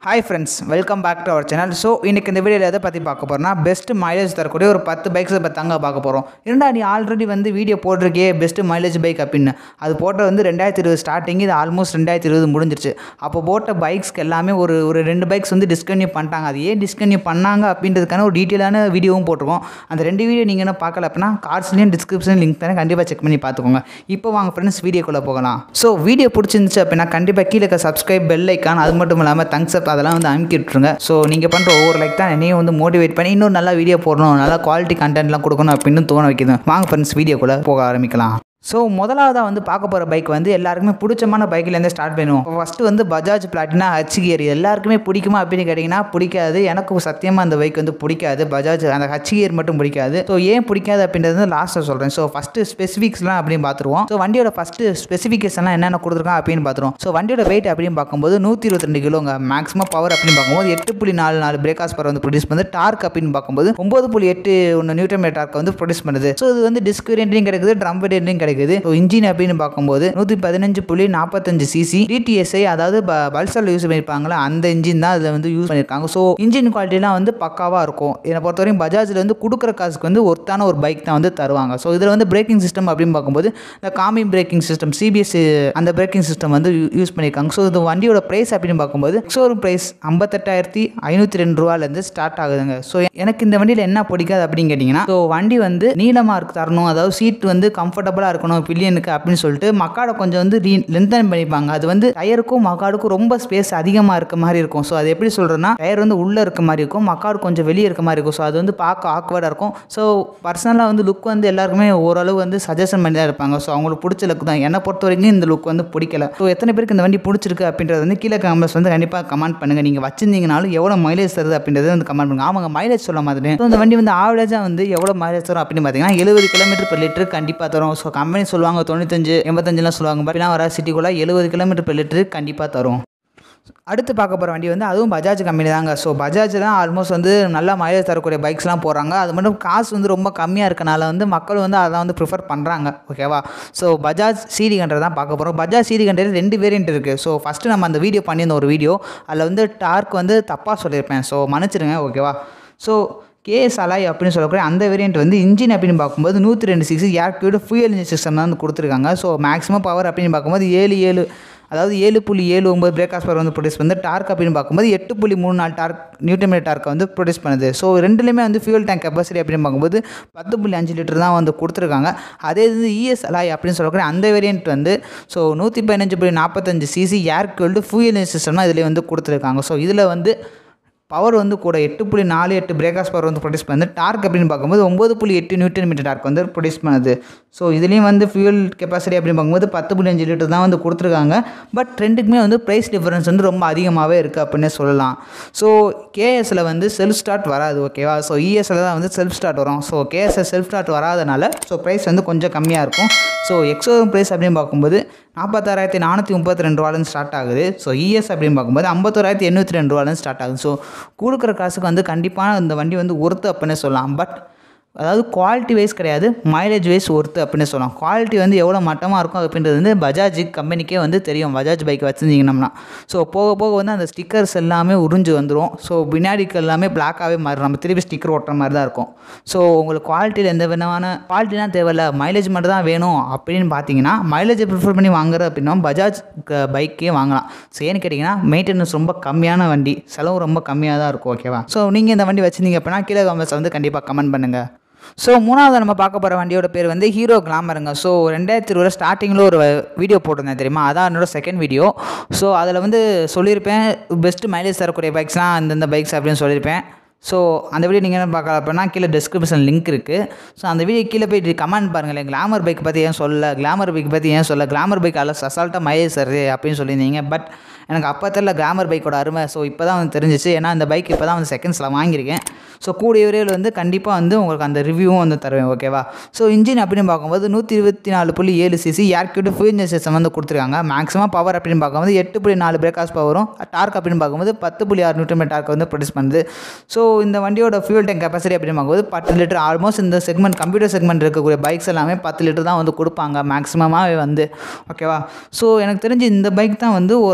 hi friends welcome back to our channel so இன்றைக்கி இந்த வீடியோவில் எதை பற்றி பார்க்க போகிறோம்னா பெஸ்ட் மைலேஜ் தரக்கூடிய ஒரு பத்து பைக்ஸை பற்றி தாங்க பார்க்க போகிறோம் இரண்டா நீ ஆல்ரெடி வந்து வீடியோ போட்டிருக்கே பெஸ்ட் மைலேஜ் பைக் அப்படின்னு அது போட்ட வந்து ரெண்டாயிரத்தி இருபது ஸ்டார்டிங் இது ஆல்மோஸ்ட் ரெண்டாயிரத்தி இருபது முடிஞ்சிருச்சு அப்போ போட்ட பைக்ஸ்க்கு எல்லாமே ஒரு ஒரு ரெண்டு பைக்ஸ் வந்து டிஸ்கன்யூ பண்ணிட்டாங்க அது ஏன் டிஸ்கன்யூ பண்ணாங்க அப்படின்றதுக்கான ஒரு டீட்டெயிலான வீடியோவும் போட்டிருக்கோம் அந்த ரெண்டு வீடியோ நீங்கள் என்ன பார்க்கல அப்படின்னா கார்ட்ஸ்லேயும் டிஸ்கிரிப்ஷன் லிங்க் தானே கண்டிப்பாக செக் பண்ணி பார்த்துக்கோங்க இப்போ வாங்க ஃப்ரெண்ட்ஸ் வீடியோக்குள்ளே போகலாம் ஸோ வீடியோ பிடிச்சிருந்துச்சு அப்படின்னா கண்டிப்பாக கீழே இருக்க சப்ஸ்கிரைப் பெல் ஐக்கான் அது மட்டும் இல்லாமல் தங்ஸ் அப் அதெல்லாம் வந்து அமுக்கி விட்டுருங்க ஸோ நீங்கள் பண்ணுற ஒவ்வொரு லைக் தான் என்னையும் வந்து மோட்டிவேட் பண்ணி இன்னும் நல்லா வீடியோ போடணும் நல்லா குவாலிட்டி கண்டென்ட்லாம் கொடுக்கணும் அப்படின்னு தோண வைக்குது வாங்க ஃப்ரெண்ட்ஸ் வீடியோக்குள்ளே போக ஆரம்பிக்கலாம் ஸோ முதலாவதாக வந்து பார்க்க போகிற பைக் வந்து எல்லாருக்குமே பிடிச்சமான பைக்லேருந்து ஸ்டார்ட் பண்ணுவோம் ஃபஸ்ட்டு வந்து பஜாஜ் பிளாட்டினா ஹச் கியர் எல்லாருக்குமே பிடிக்குமா அப்படின்னு கேட்டிங்கன்னா பிடிக்காது எனக்கு சத்தியமாக அந்த பைக் வந்து பிடிக்காது பஜாஜ் அந்த ஹச் கியர் மட்டும் பிடிக்காது ஸோ ஏன் பிடிக்காது அப்படின்றது வந்து லாஸ்ட்டில் சொல்கிறேன் ஸோ ஃபஸ்ட்டு ஸ்பெசிஃபிக்ஸ்லாம் அப்படின்னு பார்த்துருவோம் ஸோ வண்டியோட ஃபஸ்ட்டு ஸ்பெசிஃபிகேஷன்லாம் என்னென்ன கொடுத்துருக்கான் அப்படின்னு பார்த்துருவோம் ஸோ வண்டியோட வெயிட் அப்படின்னு பார்க்கும்போது நூற்றி இருபத்தி ரெண்டு கிலோங்க மேக்ஸிமம் பவர் அப்படின்னு பார்க்கும்போது எட்டு புள்ளி நாலு நாலு பிரேக்காஸ் பவர் வந்து ப்ரொடியூஸ் பண்ணுது டார்க் அப்படின்னு பார்க்கும்போது ஒம்பது புள்ளி எட்டு ஒன்று நியூட்டன் டார்க் வந்து ப்ரொடியூஸ் பண்ணுது ஸோ இது வந்து டிஸ்க் வேரியன்ட்லையும் கிடைக்குது ட்ரம் வேரியன்ட்லையும் கிடைக்குது ஸோ இன்ஜின் அப்படின்னு பார்க்கும்போது நூற்றி பதினஞ்சு புள்ளி நாற்பத்தஞ்சு சிசி டிடிஎஸ்ஐ அதாவது பல்சரில் யூஸ் பண்ணியிருப்பாங்களா அந்த இன்ஜின் தான் அதில் வந்து யூஸ் பண்ணியிருக்காங்க ஸோ இன்ஜின் குவாலிட்டிலாம் வந்து பக்காவாக இருக்கும் என்னை பொறுத்தவரைக்கும் பஜாஜில் வந்து கொடுக்குற காசுக்கு வந்து ஒர்த்தான ஒரு பைக் தான் வந்து தருவாங்க ஸோ இதில் வந்து பிரேக்கிங் சிஸ்டம் அப்படின்னு பார்க்கும்போது இந்த காமி பிரேக்கிங் சிஸ்டம் சிபிஎஸ் அந்த பிரேக்கிங் சிஸ்டம் வந்து யூஸ் பண்ணியிருக்காங்க ஸோ இது வண்டியோட ப்ரைஸ் அப்படின்னு பார்க்கும்போது ஷோரூம் ப்ரைஸ் ஐம்பத்தெட்டாயிரத்தி ஐநூற்றி ரெண்டு ரூபாலேருந்து ஸ்டார்ட் ஆகுதுங்க ஸோ எனக்கு இந்த வண்டியில் என்ன பிடிக்காது அப்படின்னு கேட்டிங்கன்னா ஸோ வண்டி வந்து நீளமாக இருக்கு தரணும் அதாவது சீட் வந்து கம்ஃபர்டபுளாக இருக்கணும் பில்லியனுக்கு அப்படின்னு சொல்லிட்டு மக்காடை கொஞ்சம் வந்து ரீ லென்தன் பண்ணிப்பாங்க அது வந்து டயருக்கும் மக்காடுக்கும் ரொம்ப ஸ்பேஸ் அதிகமாக இருக்க மாதிரி இருக்கும் ஸோ அது எப்படி சொல்கிறேன்னா டயர் வந்து உள்ளே இருக்க மாதிரி இருக்கும் மக்காடு கொஞ்சம் வெளியே இருக்க மாதிரி இருக்கும் ஸோ அது வந்து பார்க்க ஆக்வர்டாக இருக்கும் ஸோ பர்சனலாக வந்து லுக் வந்து எல்லாருக்குமே ஓரளவு வந்து சஜஷன் பண்ணி தான் இருப்பாங்க ஸோ அவங்களுக்கு பிடிச்ச லுக் தான் என்னை பொறுத்த வரைக்கும் இந்த லுக் வந்து பிடிக்கல ஸோ எத்தனை பேருக்கு இந்த வண்டி பிடிச்சிருக்கு அப்படின்றது வந்து கீழே கமெண்ட்ஸ் வந்து கண்டிப்பாக கமெண்ட் பண்ணுங்கள் நீங்கள் வச்சிருந்தீங்கனாலும் எவ்வளோ மைலேஜ் தருது அப்படின்றத வந்து கமெண்ட் பண்ணுங்க ஆமாங்க மைலேஜ் சொல்ல மாதிரி ஸோ இந்த வண்டி வந்து ஆவரேஜாக வந்து எவ்வளோ மைலேஜ் தரும் அப்படின்னு பார்த்தீங்கன்னா எழுபது கிலோமீட்டர் per லிட்டர் கண்டிப்பாக தரும் ஸோ கம்பெனி சொல்லுவாங்க தொண்ணூத்தஞ்சு எண்பத்தஞ்சுலாம் சொல்லுவாங்க பட் வர சிட்டிக்குள்ளே எழுபது கிலோமீட்டர் per லிட்டர் கண்டிப்பாக தரும் அடுத்து பார்க்க போகிற வண்டி வந்து அதுவும் பஜாஜ் கம்பெனி தாங்க ஸோ பஜாஜ் தான் ஆல்மோஸ்ட் வந்து நல்லா மைலேஜ் தரக்கூடிய பைக்ஸ்லாம் போகிறாங்க அது மட்டும் காசு வந்து ரொம்ப கம்மியாக இருக்கனால வந்து மக்கள் வந்து அதை வந்து ப்ரிஃபர் பண்ணுறாங்க ஓகேவா ஸோ பஜாஜ் சிடி கண்டர் தான் பார்க்க போகிறோம் பஜாஜ் சிடி கண்டர் ரெண்டு வேரியன்ட் இருக்குது ஸோ ஃபஸ்ட்டு நம்ம அந்த வீடியோ பண்ணியிருந்த ஒரு வீடியோ அதில் வந்து டார்க் வந்து தப்பாக சொல்லியிருப்பேன் ஸோ மன்னிச்சிருங்க ஓகேவா ஸோ கேஎஸ் அலாய் அப்படின்னு சொல்லக்கூடிய அந்த வேரியன்ட் வந்து இன்ஜின் அப்படின்னு பார்க்கும்போது நூற்றி ரெண்டு six air cooled fuel engine system தான் வந்து கொடுத்துருக்காங்க ஸோ மேக்ஸிமம் பவர் அப்படின்னு பார்க்கும்போது ஏழு ஏழு அதாவது ஏழு புள்ளி ஏழு ஒம்பது பிரேக்காஸ் பவர் வந்து ப்ரொடியூஸ் பண்ணுது டார்க் அப்படின்னு பார்க்கும்போது எட்டு புள்ளி மூணு நாலு டார்க் நியூட்டமீட்டர் டார்க்கை வந்து ப்ரொடியூஸ் பண்ணுது ஸோ ரெண்டுலேயுமே வந்து ஃபியூல் டேங்க் கெப்பாசிட்டி அப்படின்னு பார்க்கும்போது பத்து புள்ளி அஞ்சு லிட்டர் தான் வந்து கொடுத்துருக்காங்க அதே இது இஎஸ் அலாய் அப்படின்னு சொல்லக்கூடிய அந்த வேரியன்ட் வந்து ஸோ நூற்றி பதினஞ்சு புள்ளி நாற்பத்தஞ்சு CC air cooled fuel system தான் இதில் வந்து கொடுத்துருக்காங்க ஸோ இதில் வந்து பவர் வந்து கூட எட்டு புள்ளி நாலு எட்டு பிரேக்காஸ் பவர் வந்து ப்ரொடியூஸ் பண்ணுது டார்க் அப்படின்னு பார்க்கும்போது ஒம்பது புள்ளி எட்டு நியூட்டன் மீட்டர் டார்க் வந்து ப்ரொடியூஸ் பண்ணுது ஸோ இதுலேயும் வந்து ஃபியூல் கெப்பாசிட்டி அப்படின்னு பார்க்கும்போது பத்து புள்ளி அஞ்சு லிட்டர் தான் வந்து கொடுத்துருக்காங்க பட் ரெண்டுக்குமே வந்து ப்ரைஸ் டிஃபரன்ஸ் வந்து ரொம்ப அதிகமாகவே இருக்குது அப்படின்னு சொல்லலாம் ஸோ கேஎஸில் வந்து செல்ஃப் ஸ்டார்ட் வராது ஓகேவா ஸோ இஎஸ்சில் தான் வந்து செல்ஃப் ஸ்டார்ட் வரும் ஸோ கேஎஸ்எல் செல்ஃப் ஸ்டார்ட் வராதனால ஸோ ப்ரைஸ் வந்து கொஞ்சம் கம்மியாக இருக்கும் ஸோ எக்ஸோரூம் ப்ரைஸ் அப்படின்னு பார்க்கும்போது நாற்பத்தாறாயிரத்தி நானூற்றி முப்பத்தி ரெண்டு ரூபாலேருந்து ஸ்டார்ட் ஆகுது ஸோ இஎஸ் அப்படின்னு பார்க்கும்போது ஐம்பத்தோராயிரத்தி எண்ணூற்றி ரெண்டு ரூபாலேருந்து ஸ்டார்ட் ஆகுது ஸோ கொடுக்குற காசுக்கு வந்து கண்டிப்பாக இந்த வண்டி வந்து ஒர்த்து அப்படின்னு சொல்லலாம் பட் அதாவது குவாலிட்டி வைஸ் கிடையாது மைலேஜ் வைஸ் ஒர்த்து அப்படின்னு சொல்லலாம் குவாலிட்டி வந்து எவ்வளோ மட்டமாக இருக்கும் அப்படின்றது வந்து பஜாஜ் கம்பெனிக்கே வந்து தெரியும் பஜாஜ் பைக் வச்சுருந்தீங்கன்னா ஸோ போக போக வந்து அந்த ஸ்டிக்கர்ஸ் எல்லாமே உறிஞ்சு வந்துடும் ஸோ பின்னாடிக்கு எல்லாமே பிளாக்காகவே மாறும் நம்ம திருப்பி ஸ்டிக்கர் ஓட்டுற மாதிரி தான் இருக்கும் ஸோ உங்களுக்கு குவாலிட்டியில் எந்த விதமான குவாலிட்டிலாம் தேவையில்ல மைலேஜ் மட்டும் தான் வேணும் அப்படின்னு பார்த்தீங்கன்னா மைலேஜை ப்ரிஃபர் பண்ணி வாங்குற அப்படின்னா பஜாஜ் பைக்கே வாங்கலாம் ஸோ ஏன்னு கேட்டிங்கன்னா மெயின்டெனன்ஸ் ரொம்ப கம்மியான வண்டி செலவு ரொம்ப கம்மியாக தான் இருக்கும் ஓகேவா ஸோ நீங்கள் இந்த வண்டி வச்சுருந்தீங்க அப்படின்னா கீழே கமெண்ட்ஸ் வந்து கண்டிப்பாக கமெண்ட் பண்ணுங்கள் ஸோ மூணாவது நம்ம பார்க்க போகிற வண்டியோட பேர் வந்து ஹீரோ கிளாமருங்க ஸோ ரெண்டாயிரத்தி இருபது ஸ்டார்டிங்கில் ஒரு வீடியோ போட்டிருந்தேன் தெரியுமா அதான் என்னோட செகண்ட் வீடியோ ஸோ அதில் வந்து சொல்லியிருப்பேன் பெஸ்ட் மைலேஜ் தரக்கூடிய பைக்ஸ்லாம் அந்தந்த பைக்ஸ் அப்படின்னு சொல்லியிருப்பேன் ஸோ அந்த வீடியோ நீங்கள் என்ன பார்க்கலாம் அப்படின்னா கீழே டிஸ்கிரிப்ஷன் லிங்க் இருக்குது ஸோ அந்த வீடியோ கீழே போய் கமெண்ட் பாருங்களேன் கிளாமர் பைக் பற்றி ஏன் சொல்ல கிளாமர் பைக் பற்றி ஏன் சொல்ல கிளாமர் பைக் அல்ல அசால்ட்டாக மைலேஜ் தருது அப்படின்னு சொல்லியிருந்தீங்க பட் எனக்கு அப்போ தெரியல கிளாமர் பைக்கோட அருமை ஸோ இப்போ தான் வந்து தெரிஞ்சிச்சு ஏன்னா இந்த பைக் இப்போ தான் வந்து செகண்ட்ஸில் வாங்கியிருக்கேன் ஸோ கூடிய விரைவில் வந்து கண்டிப்பாக வந்து உங்களுக்கு அந்த ரிவ்யூவும் வந்து தருவேன் ஓகேவா ஸோ இன்ஜின் அப்படின்னு பார்க்கும்போது நூற்றி இருபத்தி நாலு புள்ளி ஏழு சிசி ஏர்கியூட்டு ஃபியூஜன் சிஸ்டம் வந்து கொடுத்துருக்காங்க மேக்ஸிமம் பவர் அப்படின்னு பார்க்கும்போது எட்டு புள்ளி நாலு பிரேக்காஸ் பவரும் டார்க் அப்படின்னு பார்க்கும்போது பத்து புள்ளி ஆறு நியூட்டன் டார்க் வந்து ப்ரொடியூஸ் பண்ணுது ஸோ இந்த வண்டியோட ஃபியூல் டேங்க் கெப்பாசிட்டி அப்படின்னு பார்க்கும்போது பத்து லிட்டர் ஆல்மோஸ்ட் இந்த செக்மெண்ட் கம்ப்யூட்டர் செக்மெண்ட் இருக்கக்கூடிய பைக்ஸ் எல்லாமே பத்து லிட்டர் தான் வந்து கொடுப்பாங்க மேக்ஸிமமாக வந்து ஓகேவா ஸோ எனக்கு தெரிஞ்சு இந்த பைக் தான் வந்து ஓரளவு வந்து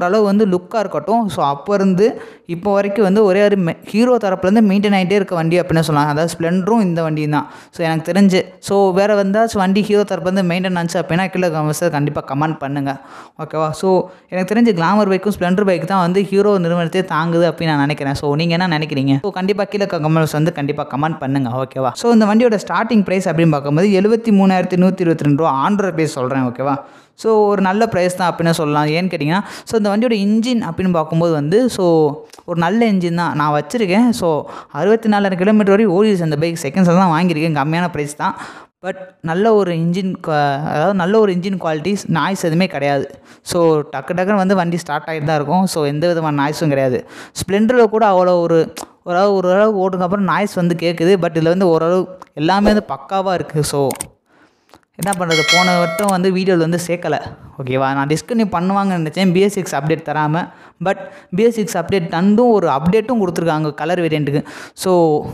லுக்காக இருக்கட்டும் ஸோ அப்போ இருந்து இப்போ வரைக்கும் வந்து ஒரே ஒரு ஹீரோ தரப்புலேருந்து மெயின்டைன் ஆகிட்டே இருக்க வண்டி அப்படின்னு சொல்லலாம் அதாவது ஸ்ப்ளெண்டரும் இந்த வண்டியும் தான் ஸோ எனக்கு தெரிஞ்சு ஸோ வேறு வந்தாச்சும் வண்டி ஹீரோ தரப்புலேருந்து மெயின்டைன் ஆச்சு அப்படின்னா கீழே கமெண்ட்ஸில் கண்டிப்பாக கமெண்ட் பண்ணுங்கள் ஓகேவா ஸோ எனக்கு தெரிஞ்சு கிளாமர் பைக்கும் ஸ்ப்ளெண்டர் பைக் தான் வந்து ஹீரோ நிறுவனத்தையே தாங்குது அப்படின்னு நான் நினைக்கிறேன் ஸோ நீங்கள் என்ன நினைக்கிறீங்க ஸோ கண்டிப்பாக கீழே கமெண்ட்ஸ் வந்து கண்டிப்பாக கமெண்ட் பண்ணுங்கள் ஓகேவா ஸோ இந்த வண்டியோட ஸ்டார்டிங் ப்ரைஸ் அப்படின்னு பார்க்கும்போது எழுபத்தி மூணாயிரத்தி நூற்றி இருபத்தி ரெண்டு ரூபா ஆண்ட்ராய்ட் ப்ரைஸ் சொல்கிறேன் ஓகேவா ஸோ ஒரு நல்ல ப்ரைஸ் தான் அப்படின்னு சொல்லலாம் ஏன்னு கேட்டிங்கன்னா ஸோ இந்த வண்டியோட இன்ஜின் அப்படின்னு பார்க்கும்போது வந்து ஸோ ஒரு நல்ல இன்ஜின் தான் நான் வச்சுருக்கேன் ஸோ அறுபத்தி நாலாயிரம் கிலோமீட்டர் வரையும் ஓடிடுச்சு அந்த பைக் செகண்ட்ஸில் தான் வாங்கியிருக்கேன் கம்மியான ப்ரைஸ் தான் பட் நல்ல ஒரு இன்ஜின் அதாவது நல்ல ஒரு இன்ஜின் குவாலிட்டிஸ் நாய்ஸ் எதுவுமே கிடையாது ஸோ டக்கு டக்குன்னு வந்து வண்டி ஸ்டார்ட் ஆகிட்டு தான் இருக்கும் ஸோ எந்த விதமான நாய்ஸும் கிடையாது ஸ்ப்ளெண்டரில் கூட அவ்வளோ ஒரு ஓரளவு ஓரளவு ஓட்டுக்கு அப்புறம் நாய்ஸ் வந்து கேட்குது பட் இதில் வந்து ஓரளவு எல்லாமே வந்து பக்காவாக இருக்குது ஸோ என்ன பண்ணுறது போன வட்டம் வந்து வீடியோவில் வந்து சேர்க்கலை ஓகேவா நான் டிஸ்கன்யூ பண்ணுவாங்கன்னு நினச்சேன் பிஎஸ் சிக்ஸ் அப்டேட் தராமல் பட் பிஎஸ் சிக்ஸ் அப்டேட் தந்தும் ஒரு அப்டேட்டும் கொடுத்துருக்காங்க கலர் வேரியண்ட்டுக்கு ஸோ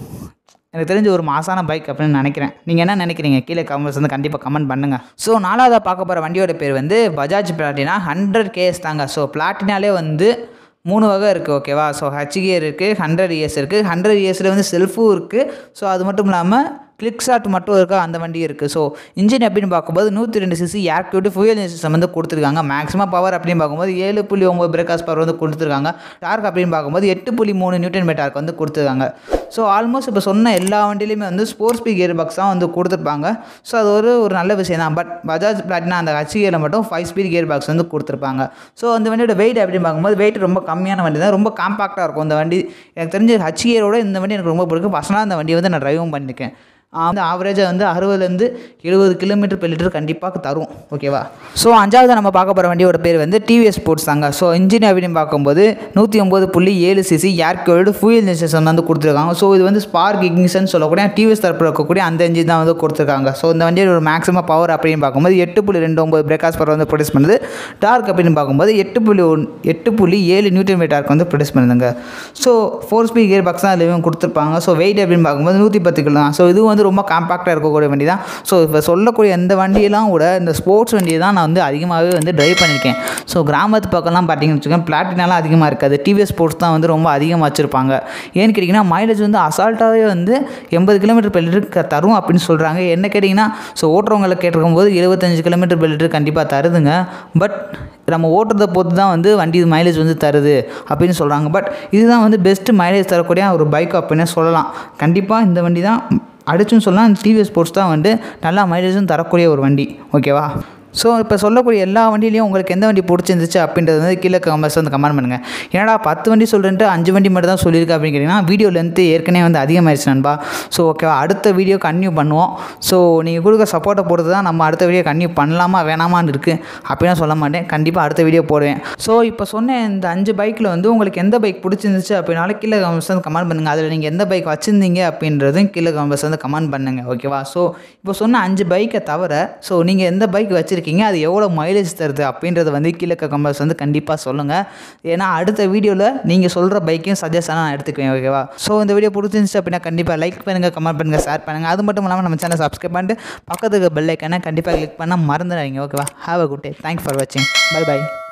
எனக்கு தெரிஞ்ச ஒரு மாசான பைக் அப்படின்னு நினைக்கிறேன் நீங்கள் என்ன நினைக்கிறீங்க கீழே கமெண்ட்ஸ் வந்து கண்டிப்பாக கமெண்ட் பண்ணுங்கள் ஸோ நாலாவதாக பார்க்க போகிற வண்டியோட பேர் வந்து பஜாஜ் பிளாட்டினா ஹண்ட்ரட் கேஎஸ் தாங்க ஸோ பிளாட்டினாலே வந்து மூணு வகை இருக்குது ஓகேவா ஸோ ஹச்கியர் இருக்குது ஹண்ட்ரட் இயர்ஸ் இருக்குது ஹண்ட்ரட் இயர்ஸில் வந்து செல்ஃபும் இருக்குது ஸோ அது மட்டும் இல்லாமல் கிளிக் ஷாட் மட்டும் இருக்கா அந்த வண்டி இருக்குது ஸோ இன்ஜின் அப்படின்னு பார்க்கும்போது நூற்றி ரெண்டு CC air cooled fuel system வந்து கொடுத்துருக்காங்க மேக்ஸிமம் பவர் அப்படின்னு பார்க்கும்போது ஏழு புள்ளி ஒம்பது பிரேக்காஸ் பவர் வந்து கொடுத்துருக்காங்க டார்க் அப்படின்னு பார்க்கும்போது எட்டு புள்ளி மூணு நியூட்டன் டார்க் வந்து கொடுத்துருக்காங்க ஸோ ஆல்மோஸ்ட் இப்போ சொன்ன எல்லா வண்டியிலையுமே வந்து ஸ்போர்ட்ஸ் ஸ்பீக் கியர் பாக்ஸ் தான் வந்து கொடுத்துருப்பாங்க ஸோ அது ஒரு ஒரு நல்ல விஷயம் தான் பட் பஜாஜ் பிளாட்டினா அந்த ஹச்கியரில் மட்டும் ஃபைவ் ஸ்பீட் கியர் பாக்ஸ் வந்து கொடுத்துருப்பாங்க ஸோ அந்த வண்டியோட வெயிட் அப்படின்னு பார்க்கும்போது வெயிட் ரொம்ப கம்மியான வண்டி தான் ரொம்ப காம்பாக்டாக இருக்கும் அந்த வண்டி எனக்கு தெரிஞ்ச ஹச்கியரோட இந்த வண்டி எனக்கு ரொம்ப பிடிக்கும் பர்சனலாக அந்த வண்டியை வந்து நான் ட்ரைவும் பண்ணியிருக்கேன் வந்து ஆவரேஜாக வந்து அறுபதுலேருந்து எழுபது கிலோமீட்டர் பெர் லிட்டர் கண்டிப்பாக தரும் ஓகேவா ஸோ அஞ்சாவது நம்ம பார்க்க போகிற வண்டியோட பேர் வந்து டிவிஎஸ் ஸ்போர்ட்ஸ் தாங்க ஸோ இன்ஜின் அப்படின்னு பார்க்கும்போது நூற்றி ஒம்பது புள்ளி ஏழு CC air cooled fuel injection வந்து கொடுத்துருக்காங்க ஸோ இது வந்து ஸ்பார்க் இக்னிஷன் சொல்லக்கூடிய டிவிஎஸ் தரப்பில் இருக்கக்கூடிய அந்த இன்ஜின் தான் வந்து கொடுத்துருக்காங்க ஸோ இந்த வண்டியோட ஒரு மேக்ஸிமம் பவர் அப்படின்னு பார்க்கும்போது எட்டு புள்ளி ரெண்டு ஒம்பது பிரேக்காஸ் பவர் வந்து ப்ரொடியூஸ் பண்ணுது டார்க் அப்படின்னு பார்க்கும்போது எட்டு புள்ளி ஒன் எட்டு புள்ளி ஏழு நியூட்டன் மீட்டர் டார்க் வந்து ப்ரொடியூஸ் பண்ணுதுங்க so four speed gear box தான் இதுவும் கொடுத்துருப்பாங்க ஸோ வெயிட் அப்படின்னு பார்க்கும்போது நூற்றி பத்து கிலோ தான் ஸோ இது வந்து ரொம்ப காம்பாக்டாக இருக்கக்கூடிய வண்டி தான் ஸோ இப்போ சொல்லக்கூடிய எந்த வண்டியெல்லாம் கூட இந்த ஸ்போர்ட்ஸ் வண்டியை தான் நான் வந்து அதிகமாகவே வந்து ட்ரைவ் பண்ணியிருக்கேன் ஸோ கிராமத்து பக்கம்லாம் பார்த்தீங்கன்னு வச்சுக்கோங்க பிளாட்டினாலாம் அதிகமாக இருக்காது டிவிஎஸ் ஸ்போர்ட்ஸ் தான் வந்து ரொம்ப அதிகமாக வச்சுருப்பாங்க ஏன்னு கேட்டிங்கன்னா மைலேஜ் வந்து அசால்ட்டாகவே வந்து எண்பது கிலோமீட்டர் பெர் லிட்டர் தரும் அப்படின்னு சொல்கிறாங்க என்ன கேட்டிங்கன்னா ஸோ ஓட்டுறவங்களை கேட்டிருக்கும் போது இருபத்தஞ்சு கிலோமீட்டர் பெர் லிட்டர் கண்டிப்பாக தருதுங்க பட் நம்ம ஓட்டுறதை பொறுத்து தான் வந்து வண்டி மைலேஜ் வந்து தருது அப்படின்னு சொல்கிறாங்க பட் இதுதான் வந்து பெஸ்ட்டு மைலேஜ் தரக்கூடிய ஒரு பைக் அப்படின்னு சொல்லலாம் கண்டிப்பாக இந்த வண்டி தான் அடிச்சுன்னு சொல்லலாம் டிவிஎஸ் ஸ்போர்ட்ஸ் தான் வந்து நல்லா மைலேஜும் தரக்கூடிய ஒரு வண்டி ஓகேவா ஸோ இப்போ சொல்லக்கூடிய எல்லா வண்டியிலையும் உங்களுக்கு எந்த வண்டி பிடிச்சிருந்துச்சு அப்படின்றது வந்து கீழே கமெண்ட்ஸ் வந்து கமெண்ட் பண்ணுங்கள் ஏன்னா பத்து வண்டி சொல்கிறேன்ட்டு அஞ்சு வண்டி மட்டும் தான் சொல்லியிருக்கேன் அப்படின்னு கேட்டிங்கன்னா வீடியோ லென்த்து ஏற்கனவே வந்து அதிகமாகிடுச்சு நண்பா ஸோ ஓகேவா அடுத்த வீடியோ கன்டினியூ பண்ணுவோம் ஸோ நீங்கள் கொடுக்க சப்போர்ட்டை பொறுத்து தான் நம்ம அடுத்த வீடியோ கன்டினியூ பண்ணலாமா வேணாமான்னு இருக்குது அப்படின்னு சொல்ல மாட்டேன் கண்டிப்பாக அடுத்த வீடியோ போடுவேன் ஸோ இப்போ சொன்ன இந்த அஞ்சு பைக்கில் வந்து உங்களுக்கு எந்த பைக் பிடிச்சிருந்துச்சு அப்படின்னாலும் கீழே கமெண்ட்ஸ் வந்து கமெண்ட் பண்ணுங்கள் அதில் நீங்கள் எந்த பைக் வச்சுருந்தீங்க அப்படின்றதும் கீழே கமெண்ட்ஸ் வந்து கமெண்ட் பண்ணுங்கள் ஓகேவா ஸோ இப்போ சொன்ன அஞ்சு பைக்கை தவிர ஸோ நீங்கள் எந்த பைக் வச்சுருக்கீங்க அது எவ்வளோ மைலேஜ் தருது அப்படின்றத வந்து கீழே கமெண்ட்ஸ் வந்து கண்டிப்பாக சொல்லுங்கள் ஏன்னா அடுத்த வீடியோவில் நீங்கள் சொல்கிற பைக்கையும் சஜஷனாக நான் எடுத்துக்குவேன் ஓகேவா ஸோ இந்த வீடியோ பிடிச்சிருந்துச்சு அப்படின்னா கண்டிப்பாக லைக் பண்ணுங்கள் கமெண்ட் பண்ணுங்கள் ஷேர் பண்ணுங்கள் அது மட்டும் இல்லாமல் நம்ம சேனல் சப்ஸ்கிரைப் பண்ணிட்டு பக்கத்துக்கு பெல் ஐக்கானை கண்டிப்பாக கிளிக் பண்ணால் மறந்துடாதீங்க ஓகேவா have a good day thanks for வாட்சிங் பை பை